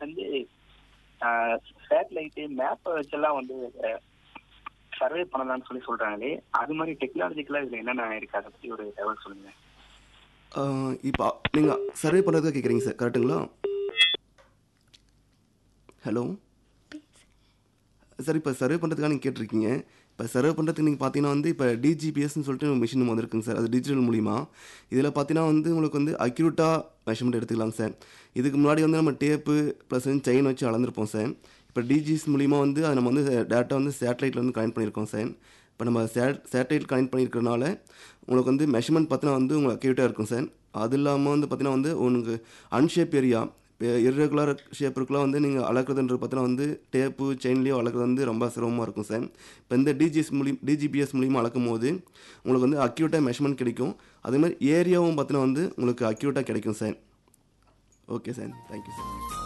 வந்து சேட்டலைட்டு மேப்பை வச்செல்லாம் வந்து சர்வே பண்ணலாம்னு சொல்லி சொல்றாங்களே அது மாதிரி டெக்னாலஜிக்கலா இதுல என்னென்ன இருக்கு அதை பத்தி ஒரு தகவல் சொல்லுங்க இப்போ நீங்கள் சர்வே பண்ணுறதுக்கு கேட்குறீங்க சார் கரெக்டுங்களா ஹலோ சார் இப்போ சர்வே பண்ணுறதுக்காக நீங்கள் கேட்டிருக்கீங்க இப்போ சர்வே பண்ணுறதுக்கு நீங்கள் பார்த்தீங்கன்னா வந்து இப்போ டிஜிபிஎஸ்ன்னு சொல்லிட்டு ஒரு மிஷின் வந்திருக்குங்க சார் அது டிஜிட்டல் மூலிமா இதில் பார்த்தீங்கன்னா வந்து உங்களுக்கு வந்து அக்யூரேட்டாக மெஷர்மெண்ட் எடுத்துக்கலாம் சார் இதுக்கு முன்னாடி வந்து நம்ம டேப்பு ப்ளஸ் வந்து செயின் வச்சு அளந்திருப்போம் சார் இப்போ டிஜிஎஸ் மூலிமா வந்து அதை நம்ம வந்து டேட்டா வந்து சேட்டலைட்டில் வந்து கனெக்ட் பண்ணியிருக்கோம் சார் இப்போ நம்ம சே சேட்டலைட் கனெக்ட் பண்ணியிருக்கிறனால உங்களுக்கு வந்து மெஷர்மெண்ட் பார்த்தீங்கன்னா வந்து உங்களுக்கு அக்யூரேட்டாக இருக்கும் சார் அது இல்லாமல் வந்து பார்த்தீங்கன்னா வந்து உங்களுக்கு அன்ஷேப் ஏரியா இப்போ இர்ரெகுலர் ஷேப் இருக்கலாம் வந்து நீங்கள் அளக்குறதுன்றது பார்த்தீங்கன்னா வந்து டேப்பு செயின்லேயோ அளக்குறது வந்து ரொம்ப சிரமமாக இருக்கும் சார் இப்போ இந்த டிஜிஎஸ் மூலியம் டிஜிபிஎஸ் மூலியமாக அளக்கும் போது உங்களுக்கு வந்து அக்யூரேட்டாக மெஷர்மெண்ட் கிடைக்கும் அதே மாதிரி ஏரியாவும் பார்த்தீங்கன்னா வந்து உங்களுக்கு அக்யூரேட்டாக கிடைக்கும் sir okay sir thank you sir